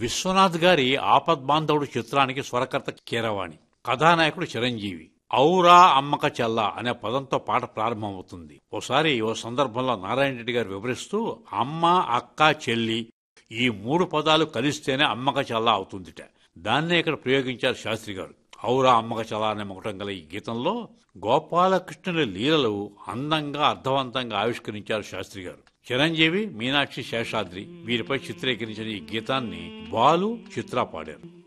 విశ్వనాథ్ గారి ఆపద్బాంధవుడు చిత్రానికి స్వరకర్త కీరవాణి కథానాయకుడు చిరంజీవి ఔరా అమ్మక చెల్ల అనే పదంతో పాట ప్రారంభమవుతుంది ఓసారి ఓ సందర్భంలో నారాయణ రెడ్డి గారు వివరిస్తూ అమ్మ అక్క చెల్లి ఈ మూడు పదాలు కలిస్తేనే అమ్మక చెల్ల అవుతుందిట దాన్నే ఇక్కడ ప్రయోగించారు శాస్త్రి గారు ఔరా అమ్మక చెల్ల అనే మొగటం గల ఈ గీతంలో గోపాలకృష్ణుని లీలలు అందంగా అర్థవంతంగా ఆవిష్కరించారు శాస్త్రి గారు చిరంజీవి మీనాక్షి శేషాద్రి వీరిపై చిత్రీకరించిన ఈ గీతాన్ని బాలు చిత్ర పాడారు